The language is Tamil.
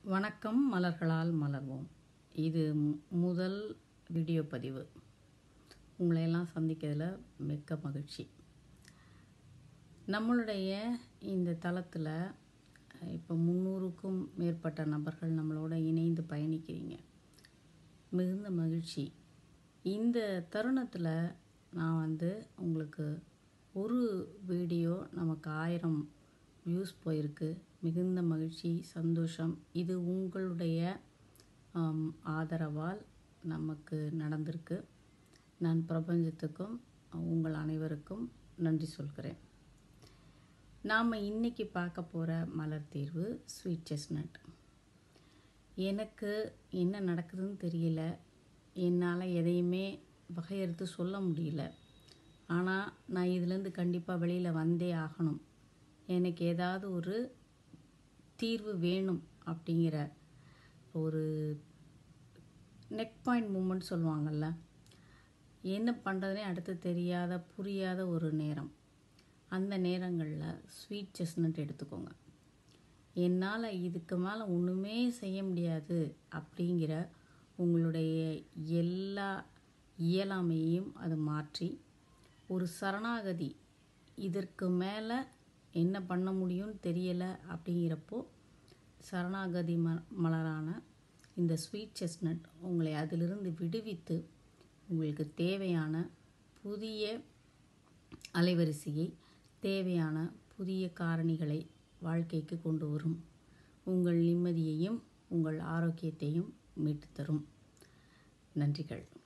வணக்கம் மலர்களால் மலர்வோம் இது மு- முதல் வீடியோ பதிவு உங்களை எல்லாம் சந்திக்கிறதுல மிக்க மகிழ்ச்சி நம்மளுடைய இந்த தளத்தில் இப்போ முந்நூறுக்கும் மேற்பட்ட நபர்கள் நம்மளோட இணைந்து பயணிக்கிறீங்க மிகுந்த மகிழ்ச்சி இந்த தருணத்தில் நான் வந்து உங்களுக்கு ஒரு வீடியோ நமக்கு ஆயிரம் வியூஸ் போயிருக்கு மிகுந்த மகிழ்ச்சி சந்தோஷம் இது உங்களுடைய ஆம், ஆதரவால் நமக்கு நடந்திருக்கு நான் பிரபஞ்சத்துக்கும் உங்கள் அனைவருக்கும் நன்றி சொல்கிறேன் நாம் இன்னைக்கு பார்க்க போகிற மலர் தீர்வு ஸ்வீட் செஸ்னட் எனக்கு என்ன நடக்குதுன்னு தெரியல என்னால் எதையுமே வகையறுத்து சொல்ல முடியல ஆனால் நான் இதுலேருந்து கண்டிப்பாக வெளியில் வந்தே ஆகணும் எனக்கு ஏதாவது ஒரு தீர்வு வேணும் அப்படிங்கிற ஒரு நெக் பாயிண்ட் மூமெண்ட் சொல்லுவாங்கள்ல என்ன பண்ணுறதுனே அடுத்து தெரியாத புரியாத ஒரு நேரம் அந்த நேரங்களில் ஸ்வீட் செஸ்னட் எடுத்துக்கோங்க என்னால் இதுக்கு மேலே ஒன்றுமே செய்ய முடியாது அப்படிங்கிற உங்களுடைய எல்லா இயலாமையையும் அது மாற்றி ஒரு சரணாகதி இதற்கு மேலே என்ன பண்ண முடியும்னு தெரியலை அப்படிங்கிறப்போ சரணாகதி ம மலரான இந்த ஸ்வீட் செஸ்னட் உங்களை அதிலிருந்து விடுவித்து உங்களுக்கு தேவையான புதிய அலைவரிசையை தேவையான புதிய காரணிகளை வாழ்க்கைக்கு கொண்டு வரும் உங்கள் நிம்மதியையும் உங்கள் ஆரோக்கியத்தையும் மீட்டுத் தரும் நன்றிகள்